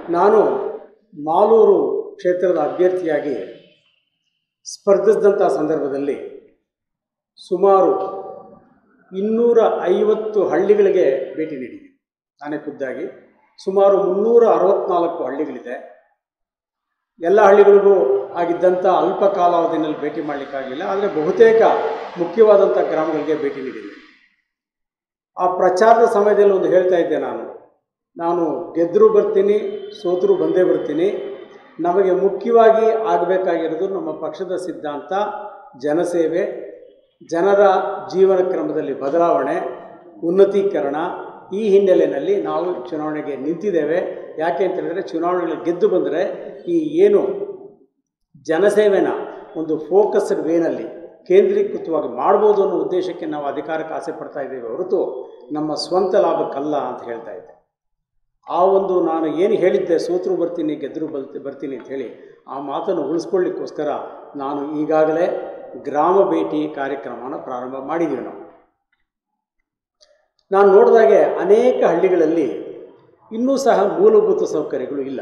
ನಾನು ಮಾಲೂರು ಕ್ಷೇತ್ರದ ಅಭ್ಯರ್ಥಿಯಾಗಿ ಸ್ಪರ್ಧಿಸಿದಂಥ ಸಂದರ್ಭದಲ್ಲಿ ಸುಮಾರು ಇನ್ನೂರ ಐವತ್ತು ಹಳ್ಳಿಗಳಿಗೆ ಭೇಟಿ ನೀಡಿದೆ ನಾನೇ ಖುದ್ದಾಗಿ ಸುಮಾರು ಮುನ್ನೂರ ಅರವತ್ನಾಲ್ಕು ಹಳ್ಳಿಗಳಿದೆ ಎಲ್ಲ ಹಳ್ಳಿಗಳಿಗೂ ಆಗಿದ್ದಂಥ ಅಲ್ಪ ಕಾಲಾವಧಿಯಲ್ಲಿ ಭೇಟಿ ಮಾಡಲಿಕ್ಕಾಗಲಿಲ್ಲ ಆದರೆ ಬಹುತೇಕ ಮುಖ್ಯವಾದಂಥ ಗ್ರಾಮಗಳಿಗೆ ಭೇಟಿ ನೀಡಿದೆ ಆ ಪ್ರಚಾರದ ಸಮಯದಲ್ಲಿ ಒಂದು ಹೇಳ್ತಾ ಇದ್ದೆ ನಾನು ನಾನು ಗೆದ್ದರೂ ಬರ್ತೀನಿ ಸೋತರೂ ಬಂದೇ ಬರ್ತೀನಿ ನಮಗೆ ಮುಖ್ಯವಾಗಿ ಆಗಬೇಕಾಗಿರೋದು ನಮ್ಮ ಪಕ್ಷದ ಸಿದ್ಧಾಂತ ಜನಸೇವೆ ಜನರ ಜೀವನ ಕ್ರಮದಲ್ಲಿ ಬದಲಾವಣೆ ಉನ್ನತೀಕರಣ ಈ ಹಿನ್ನೆಲೆಯಲ್ಲಿ ನಾವು ಚುನಾವಣೆಗೆ ನಿಂತಿದ್ದೇವೆ ಯಾಕೆ ಅಂತ ಹೇಳಿದ್ರೆ ಚುನಾವಣೆಗಳಲ್ಲಿ ಗೆದ್ದು ಬಂದರೆ ಈ ಏನು ಜನಸೇವೆನ ಒಂದು ಫೋಕಸ್ಡ್ ವೇನಲ್ಲಿ ಕೇಂದ್ರೀಕೃತವಾಗಿ ಮಾಡ್ಬೋದು ಅನ್ನೋ ಉದ್ದೇಶಕ್ಕೆ ನಾವು ಅಧಿಕಾರಕ್ಕೆ ಆಸೆ ಪಡ್ತಾ ಇದ್ದೇವೆ ಹೊರತು ನಮ್ಮ ಸ್ವಂತ ಲಾಭಕ್ಕಲ್ಲ ಅಂತ ಹೇಳ್ತಾ ಇದ್ದೆ ಆ ಒಂದು ನಾನು ಏನು ಹೇಳಿದ್ದೆ ಸೋತರು ಬರ್ತೀನಿ ಗೆದ್ದರು ಬಲ್ತಿ ಬರ್ತೀನಿ ಅಂತ ಹೇಳಿ ಆ ಮಾತನ್ನು ಉಳಿಸ್ಕೊಳ್ಳಿಕ್ಕೋಸ್ಕರ ನಾನು ಈಗಾಗಲೇ ಗ್ರಾಮ ಭೇಟಿ ಕಾರ್ಯಕ್ರಮನ ಪ್ರಾರಂಭ ಮಾಡಿದ್ದೀವಿ ನಾವು ನಾನು ನೋಡಿದಾಗೆ ಅನೇಕ ಹಳ್ಳಿಗಳಲ್ಲಿ ಇನ್ನೂ ಸಹ ಮೂಲಭೂತ ಸೌಕರ್ಯಗಳು ಇಲ್ಲ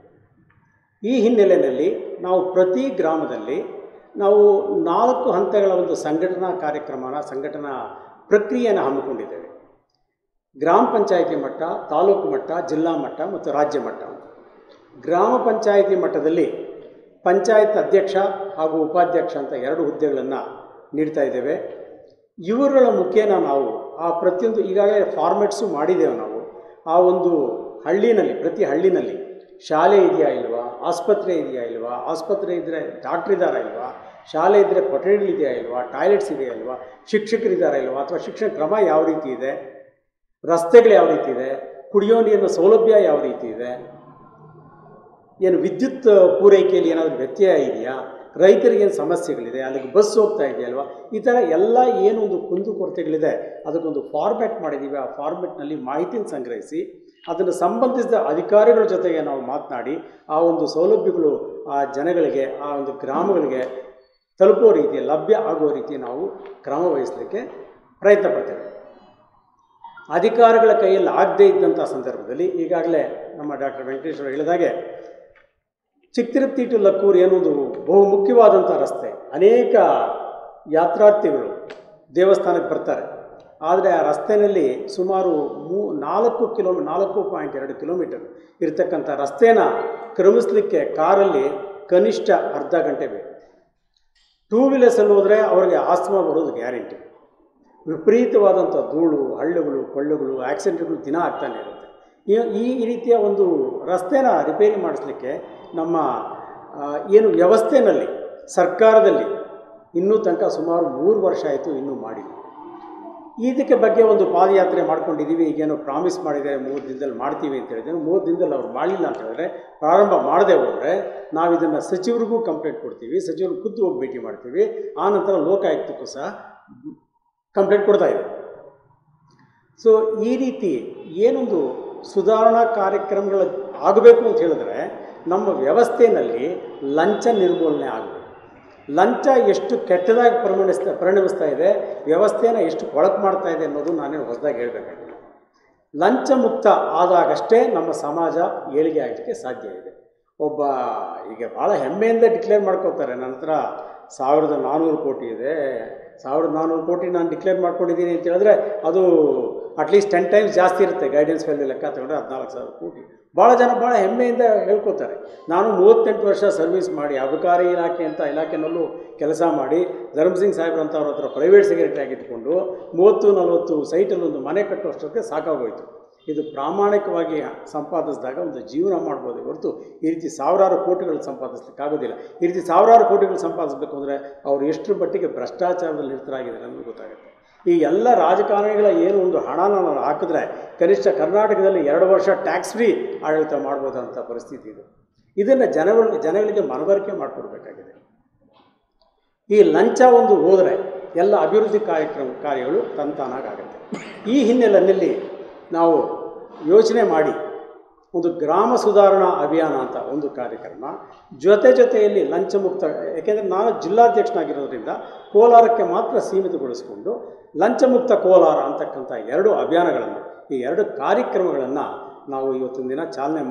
ಈ ಹಿನ್ನೆಲೆಯಲ್ಲಿ ನಾವು ಪ್ರತಿ ಗ್ರಾಮದಲ್ಲಿ ನಾವು ನಾಲ್ಕು ಹಂತಗಳ ಒಂದು ಸಂಘಟನಾ ಕಾರ್ಯಕ್ರಮನ ಸಂಘಟನಾ ಪ್ರಕ್ರಿಯೆಯನ್ನು ಹಮ್ಮಿಕೊಂಡಿದ್ದೇವೆ ಗ್ರಾಮ ಪಂಚಾಯಿತಿ ಮಟ್ಟ ತಾಲೂಕು ಮಟ್ಟ ಜಿಲ್ಲಾ ಮಟ್ಟ ಮತ್ತು ರಾಜ್ಯ ಮಟ್ಟ ಗ್ರಾಮ ಪಂಚಾಯಿತಿ ಮಟ್ಟದಲ್ಲಿ ಪಂಚಾಯತ್ ಅಧ್ಯಕ್ಷ ಹಾಗೂ ಉಪಾಧ್ಯಕ್ಷ ಅಂತ ಎರಡು ಹುದ್ದೆಗಳನ್ನು ನೀಡ್ತಾ ಇದ್ದೇವೆ ಇವರುಗಳ ಮುಖೇನ ನಾವು ಆ ಪ್ರತಿಯೊಂದು ಈಗಾಗಲೇ ಫಾರ್ಮೆಟ್ಸು ಮಾಡಿದ್ದೇವೆ ನಾವು ಆ ಒಂದು ಹಳ್ಳಿನಲ್ಲಿ ಪ್ರತಿ ಹಳ್ಳಿನಲ್ಲಿ ಶಾಲೆ ಇದೆಯಾ ಇಲ್ವಾ ಆಸ್ಪತ್ರೆ ಇದೆಯಾ ಇಲ್ವಾ ಆಸ್ಪತ್ರೆ ಇದ್ದರೆ ಡಾಕ್ಟ್ರ್ ಇದ್ದಾರಾ ಇಲ್ವಾ ಶಾಲೆ ಇದ್ದರೆ ಕೊಠಡಿಗಳಿದೆಯಾ ಇಲ್ವಾ ಟಾಯ್ಲೆಟ್ಸ್ ಇದೆಯಾ ಇಲ್ವಾ ಶಿಕ್ಷಕರಿದ್ದಾರಾ ಇಲ್ವಾ ಅಥವಾ ಶಿಕ್ಷಣ ಕ್ರಮ ಯಾವ ರೀತಿ ಇದೆ ರಸ್ತೆಗಳು ಯಾವ ರೀತಿ ಇದೆ ಕುಡಿಯೋ ನೀರಿನ ಸೌಲಭ್ಯ ಯಾವ ರೀತಿ ಇದೆ ಏನು ವಿದ್ಯುತ್ ಪೂರೈಕೆಯಲ್ಲಿ ಏನಾದರೂ ವ್ಯತ್ಯಯ ಇದೆಯಾ ರೈತರಿಗೆ ಏನು ಸಮಸ್ಯೆಗಳಿದೆ ಅಲ್ಲಿಗೆ ಬಸ್ ಹೋಗ್ತಾ ಇದೆಯಲ್ವಾ ಈ ಥರ ಎಲ್ಲ ಏನು ಒಂದು ಕುಂದುಕೊರತೆಗಳಿದೆ ಅದಕ್ಕೊಂದು ಫಾರ್ಮ್ಯಾಟ್ ಮಾಡಿದ್ದೀವಿ ಆ ಫಾರ್ಮ್ಯಾಟ್ನಲ್ಲಿ ಮಾಹಿತಿಯನ್ನು ಸಂಗ್ರಹಿಸಿ ಅದನ್ನು ಸಂಬಂಧಿಸಿದ ಅಧಿಕಾರಿಗಳ ಜೊತೆಗೆ ನಾವು ಮಾತನಾಡಿ ಆ ಒಂದು ಸೌಲಭ್ಯಗಳು ಆ ಜನಗಳಿಗೆ ಆ ಒಂದು ಗ್ರಾಮಗಳಿಗೆ ತಲುಪುವ ರೀತಿ ಲಭ್ಯ ಆಗುವ ರೀತಿ ನಾವು ಕ್ರಮ ವಹಿಸಲಿಕ್ಕೆ ಪ್ರಯತ್ನ ಪಡ್ತೇವೆ ಅಧಿಕಾರಿಗಳ ಕೈಯಲ್ಲಿ ಆಗದೇ ಇದ್ದಂಥ ಸಂದರ್ಭದಲ್ಲಿ ಈಗಾಗಲೇ ನಮ್ಮ ಡಾಕ್ಟರ್ ವೆಂಕಟೇಶ್ವರ ಹೇಳಿದಾಗೆ ಚಿಕ್ತಿರುಪ್ತಿ ಟು ಲಕ್ಕೂರು ಏನೊಂದು ಬಹು ಮುಖ್ಯವಾದಂಥ ರಸ್ತೆ ಅನೇಕ ಯಾತ್ರಾರ್ಥಿಗಳು ದೇವಸ್ಥಾನಕ್ಕೆ ಬರ್ತಾರೆ ಆದರೆ ಆ ರಸ್ತೆಯಲ್ಲಿ ಸುಮಾರು ಮೂ ನಾಲ್ಕು ಕಿಲೋಮೀ ನಾಲ್ಕು ಪಾಯಿಂಟ್ ಎರಡು ಕಿಲೋಮೀಟರ್ ಇರತಕ್ಕಂಥ ರಸ್ತೆನ ಕ್ರಮಿಸಲಿಕ್ಕೆ ಕಾರಲ್ಲಿ ಕನಿಷ್ಠ ಅರ್ಧ ಗಂಟೆ ಬೇಕು ಟೂ ವೀಲರ್ಸಲ್ಲಿ ಹೋದರೆ ಅವ್ರಿಗೆ ಆಸ್ತಮಾ ಬರೋದು ಗ್ಯಾರಂಟಿ ವಿಪರೀತವಾದಂಥ ಧೂಳು ಹಳ್ಳುಗಳು ಕೊಳ್ಳುಗಳು ಆಕ್ಸಿಡೆಂಟ್ಗಳು ದಿನ ಆಗ್ತಾನೆ ಇರುತ್ತೆ ಈ ಈ ರೀತಿಯ ಒಂದು ರಸ್ತೆನ ರಿಪೇರಿ ಮಾಡಿಸ್ಲಿಕ್ಕೆ ನಮ್ಮ ಆ, ಏನು ವ್ಯವಸ್ಥೆನಲ್ಲಿ ಸರ್ಕಾರದಲ್ಲಿ ಇನ್ನೂ ತನಕ ಸುಮಾರು ಮೂರು ವರ್ಷ ಆಯಿತು ಇನ್ನೂ ಮಾಡಿಲ್ಲ ಇದಕ್ಕೆ ಬಗ್ಗೆ ಒಂದು ಪಾದಯಾತ್ರೆ ಮಾಡ್ಕೊಂಡಿದ್ದೀವಿ ಈಗೇನೋ ಪ್ರಾಮಿಸ್ ಮಾಡಿದ್ದಾರೆ ಮೂರು ದಿನದಲ್ಲಿ ಮಾಡ್ತೀವಿ ಅಂತ ಹೇಳಿದ್ರೆ ಮೂರು ದಿನದಲ್ಲಿ ಅವ್ರು ಮಾಡಲಿಲ್ಲ ಅಂತ ಹೇಳಿದ್ರೆ ಪ್ರಾರಂಭ ಮಾಡದೆ ಹೋದರೆ ನಾವು ಇದನ್ನು ಸಚಿವರಿಗೂ ಕಂಪ್ಲೇಂಟ್ ಕೊಡ್ತೀವಿ ಸಚಿವರು ಖುದ್ದು ಹೋಗಿ ಭೇಟಿ ಮಾಡ್ತೀವಿ ಆ ನಂತರ ಲೋಕಾಯುಕ್ತಕ್ಕೂ ಸಹ ಕಂಪ್ಲೇಂಟ್ ಕೊಡ್ತಾ ಇದೆ ಸೊ ಈ ರೀತಿ ಏನೊಂದು ಸುಧಾರಣಾ ಕಾರ್ಯಕ್ರಮಗಳು ಆಗಬೇಕು ಅಂತ ಹೇಳಿದ್ರೆ ನಮ್ಮ ವ್ಯವಸ್ಥೆಯಲ್ಲಿ ಲಂಚ ನಿರ್ಮೂಲನೆ ಆಗಬೇಕು ಲಂಚ ಎಷ್ಟು ಕೆಟ್ಟದಾಗಿ ಪರಿಗಣಿಸ್ತಾ ಪರಿಣಮಿಸ್ತಾ ಇದೆ ವ್ಯವಸ್ಥೆನ ಎಷ್ಟು ಕೊಳಕು ಮಾಡ್ತಾ ಇದೆ ಅನ್ನೋದು ನಾನೇನು ಹೊಸದಾಗಿ ಹೇಳಬೇಕಾಗಿಲ್ಲ ಲಂಚ ಮುಕ್ತ ಆದಾಗಷ್ಟೇ ನಮ್ಮ ಸಮಾಜ ಏಳಿಗೆ ಆಗಲಿಕ್ಕೆ ಸಾಧ್ಯ ಇದೆ ಒಬ್ಬ ಈಗ ಭಾಳ ಹೆಮ್ಮೆಯಿಂದ ಡಿಕ್ಲೇರ್ ಮಾಡ್ಕೋತಾರೆ ನನ್ನ ಹತ್ರ ಸಾವಿರದ ನಾನ್ನೂರು ಕೋಟಿ ಇದೆ ಸಾವಿರದ ನಾನ್ನೂರು ಕೋಟಿ ನಾನು ಡಿಕ್ಲೇರ್ ಮಾಡ್ಕೊಂಡಿದ್ದೀನಿ ಅಂತ ಹೇಳಿದ್ರೆ ಅದು ಅಟ್ಲೀಸ್ಟ್ ಟೆನ್ ಟೈಮ್ಸ್ ಜಾಸ್ತಿ ಇರುತ್ತೆ ಗೈಡೆನ್ಸ್ ವ್ಯಾಲ್ಯೂ ಲೆಕ್ಕ ತಗೊಂಡ್ರೆ ಹದಿನಾಲ್ಕು ಸಾವಿರ ಕೋಟಿ ಭಾಳ ಜನ ಭಾಳ ಹೆಮ್ಮೆಯಿಂದ ಹೇಳ್ಕೊತಾರೆ ನಾನು ಮೂವತ್ತೆಂಟು ವರ್ಷ ಸರ್ವಿಸ್ ಮಾಡಿ ಅಬಕಾರಿ ಇಲಾಖೆ ಅಂತ ಇಲಾಖೆನಲ್ಲೂ ಕೆಲಸ ಮಾಡಿ ಧರ್ಮಸಿಂಗ್ ಸಾಹೇಬ್ರಂಥವ್ರ ಹತ್ರ ಪ್ರೈವೇಟ್ ಸೆಕ್ರೆಟರಿ ಆಗಿದ್ದುಕೊಂಡು ಮೂವತ್ತು ನಲವತ್ತು ಸೈಟಲ್ಲಿ ಒಂದು ಮನೆ ಕಟ್ಟುವಷ್ಟಕ್ಕೆ ಸಾಕಾಗೋಯ್ತು ಇದು ಪ್ರಾಮಾಣಿಕವಾಗಿ ಸಂಪಾದಿಸಿದಾಗ ಒಂದು ಜೀವನ ಮಾಡ್ಬೋದು ಹೊರತು ಈ ರೀತಿ ಸಾವಿರಾರು ಕೋಟಿಗಳು ಸಂಪಾದಿಸ್ಲಿಕ್ಕೆ ಆಗೋದಿಲ್ಲ ಈ ರೀತಿ ಸಾವಿರಾರು ಕೋಟಿಗಳು ಸಂಪಾದಿಸಬೇಕು ಅಂದರೆ ಅವರು ಎಷ್ಟರ ಮಟ್ಟಿಗೆ ಭ್ರಷ್ಟಾಚಾರದಲ್ಲಿ ನಿರತರಾಗಿದ್ದಾರೆ ಅನ್ನೋದು ಗೊತ್ತಾಗುತ್ತೆ ಈ ಎಲ್ಲ ರಾಜಕಾರಣಿಗಳ ಏನು ಒಂದು ಹಣನ ನಾವು ಹಾಕಿದ್ರೆ ಕನಿಷ್ಠ ಕರ್ನಾಟಕದಲ್ಲಿ ಎರಡು ವರ್ಷ ಟ್ಯಾಕ್ಸ್ ಫ್ರೀ ಆಡಳಿತ ಮಾಡ್ಬೋದಂಥ ಪರಿಸ್ಥಿತಿ ಇದು ಇದನ್ನು ಜನಗಳಿಗೆ ಜನಗಳಿಗೆ ಮನವರಿಕೆ ಮಾಡಿಕೊಡ್ಬೇಕಾಗಿದೆ ಈ ಲಂಚ ಒಂದು ಹೋದರೆ ಎಲ್ಲ ಅಭಿವೃದ್ಧಿ ಕಾರ್ಯಕ್ರಮ ಕಾರ್ಯಗಳು ತಂತಾನಾಗುತ್ತೆ ಈ ಹಿನ್ನೆಲೆಯಲ್ಲಿ ನಾವು ಯೋಚನೆ ಮಾಡಿ ಒಂದು ಗ್ರಾಮ ಸುಧಾರಣಾ ಅಭಿಯಾನ ಅಂತ ಒಂದು ಕಾರ್ಯಕ್ರಮ ಜೊತೆ ಜೊತೆಯಲ್ಲಿ ಲಂಚ ಮುಕ್ತ ಯಾಕೆಂದರೆ ನಾನು ಜಿಲ್ಲಾಧ್ಯಕ್ಷನಾಗಿರೋದ್ರಿಂದ ಕೋಲಾರಕ್ಕೆ ಮಾತ್ರ ಸೀಮಿತಗೊಳಿಸಿಕೊಂಡು ಲಂಚ ಮುಕ್ತ ಕೋಲಾರ ಅಂತಕ್ಕಂಥ ಎರಡು ಅಭಿಯಾನಗಳನ್ನು ಈ ಎರಡು ಕಾರ್ಯಕ್ರಮಗಳನ್ನು ನಾವು ಇವತ್ತಿನ ದಿನ ಚಾಲನೆ ಮಾಡಿ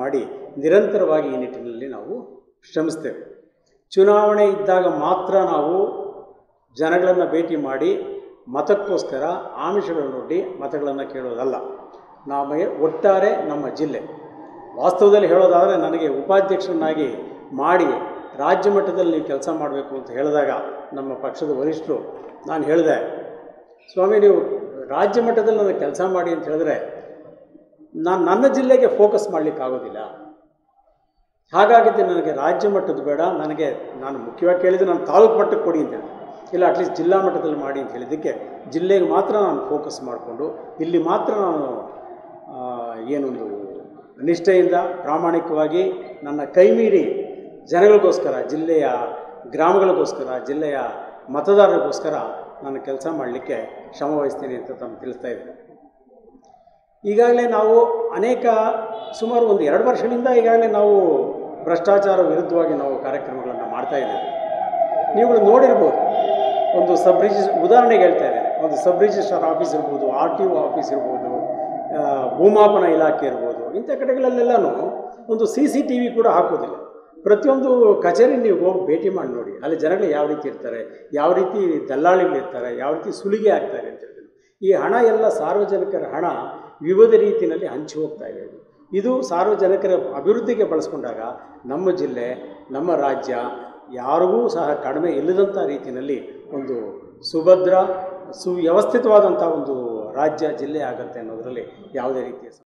ನಿರಂತರವಾಗಿ ಈ ನಿಟ್ಟಿನಲ್ಲಿ ನಾವು ಶ್ರಮಿಸ್ತೇವೆ ಚುನಾವಣೆ ಇದ್ದಾಗ ಮಾತ್ರ ನಾವು ಜನಗಳನ್ನು ಭೇಟಿ ಮಾಡಿ ಮತಕ್ಕೋಸ್ಕರ ಆಮಿಷಗಳನ್ನು ನೋಡಿ ಮತಗಳನ್ನು ಕೇಳೋದಲ್ಲ ನಮಗೆ ಒಟ್ಟಾರೆ ನಮ್ಮ ಜಿಲ್ಲೆ ವಾಸ್ತವದಲ್ಲಿ ಹೇಳೋದಾದರೆ ನನಗೆ ಉಪಾಧ್ಯಕ್ಷರನ್ನಾಗಿ ಮಾಡಿ ರಾಜ್ಯ ಮಟ್ಟದಲ್ಲಿ ನೀವು ಕೆಲಸ ಮಾಡಬೇಕು ಅಂತ ಹೇಳಿದಾಗ ನಮ್ಮ ಪಕ್ಷದ ವರಿಷ್ಠರು ನಾನು ಹೇಳಿದೆ ಸ್ವಾಮಿ ನೀವು ರಾಜ್ಯ ಮಟ್ಟದಲ್ಲಿ ನನಗೆ ಕೆಲಸ ಮಾಡಿ ಅಂತ ಹೇಳಿದ್ರೆ ನಾನು ನನ್ನ ಜಿಲ್ಲೆಗೆ ಫೋಕಸ್ ಮಾಡಲಿಕ್ಕಾಗೋದಿಲ್ಲ ಹಾಗಾಗಿದ್ದು ನನಗೆ ರಾಜ್ಯ ಮಟ್ಟದ ಬೇಡ ನನಗೆ ನಾನು ಮುಖ್ಯವಾಗಿ ಕೇಳಿದರೆ ನಾನು ತಾಲೂಕು ಮಟ್ಟಕ್ಕೆ ಕೊಡಿ ಅಂತ ಹೇಳಿದೆ ಇಲ್ಲ ಅಟ್ಲೀಸ್ಟ್ ಜಿಲ್ಲಾ ಮಟ್ಟದಲ್ಲಿ ಮಾಡಿ ಅಂತ ಹೇಳಿದ್ದಕ್ಕೆ ಜಿಲ್ಲೆಗೆ ಮಾತ್ರ ನಾನು ಫೋಕಸ್ ಮಾಡಿಕೊಂಡು ಇಲ್ಲಿ ಮಾತ್ರ ನಾನು ಆ, ಏನೊಂದು ನಿಷ್ಠೆಯಿಂದ ಪ್ರಾಮಾಣಿಕವಾಗಿ ನನ್ನ ಕೈ ಮೀರಿ ಜನಗಳಿಗೋಸ್ಕರ ಜಿಲ್ಲೆಯ ಗ್ರಾಮಗಳಿಗೋಸ್ಕರ ಜಿಲ್ಲೆಯ ಮತದಾರರಿಗೋಸ್ಕರ ನಾನು ಕೆಲಸ ಮಾಡಲಿಕ್ಕೆ ಶ್ರಮ ವಹಿಸ್ತೀನಿ ಅಂತ ತಮ್ಮ ತಿಳಿಸ್ತಾ ಇದ್ದೀನಿ ಈಗಾಗಲೇ ನಾವು ಅನೇಕ ಸುಮಾರು ಒಂದು ಎರಡು ವರ್ಷಗಳಿಂದ ಈಗಾಗಲೇ ನಾವು ಭ್ರಷ್ಟಾಚಾರ ವಿರುದ್ಧವಾಗಿ ನಾವು ಕಾರ್ಯಕ್ರಮಗಳನ್ನು ಮಾಡ್ತಾ ಇದ್ದೇವೆ ನೀವುಗಳು ನೋಡಿರ್ಬೋದು ಒಂದು ಸಬ್ ರಿಜಿಸ್ ಉದಾಹರಣೆಗೆ ಹೇಳ್ತಾ ಇದ್ದೇನೆ ಒಂದು ಸಬ್ ರಿಜಿಸ್ಟ್ರಾರ್ ಆಫೀಸ್ ಇರ್ಬೋದು ಆರ್ ಟಿ ಒ ಆಫೀಸ್ ಇರ್ಬೋದು ಆ, ಭೂಮಾಪನ ಇಲಾಖೆ ಇರ್ಬೋದು ಇಂಥ ಕಡೆಗಳಲ್ಲೆಲ್ಲನೂ ಒಂದು ಸಿ ಸಿ ಟಿ ವಿ ಕೂಡ ಹಾಕೋದಿಲ್ಲ ಪ್ರತಿಯೊಂದು ಕಚೇರಿ ನೀವು ಹೋಗಿ ಭೇಟಿ ಮಾಡಿ ನೋಡಿ ಅಲ್ಲಿ ಜನಗಳು ಯಾವ ರೀತಿ ಇರ್ತಾರೆ ಯಾವ ರೀತಿ ದಲ್ಲಾಳಿಗಳು ಇರ್ತಾರೆ ಯಾವ ರೀತಿ ಸುಲಿಗೆ ಆಗ್ತಾರೆ ಅಂತ ಹೇಳಿದ್ರು ಈ ಹಣ ಎಲ್ಲ ಸಾರ್ವಜನಿಕರ ಹಣ ವಿವಿಧ ರೀತಿಯಲ್ಲಿ ಹಂಚಿ ಹೋಗ್ತಾ ಇದೆ ಇದು ಸಾರ್ವಜನಿಕರ ಅಭಿವೃದ್ಧಿಗೆ ಬಳಸ್ಕೊಂಡಾಗ ನಮ್ಮ ಜಿಲ್ಲೆ ನಮ್ಮ ರಾಜ್ಯ ಯಾರಿಗೂ ಸಹ ಕಡಿಮೆ ಇಲ್ಲದಂಥ ರೀತಿಯಲ್ಲಿ ಒಂದು ಸುಭದ್ರ ಸುವ್ಯವಸ್ಥಿತವಾದಂಥ ಒಂದು ರಾಜ್ಯ ಜಿಲ್ಲೆ ಆಗುತ್ತೆ ಅನ್ನೋದರಲ್ಲಿ ಯಾವುದೇ ರೀತಿಯ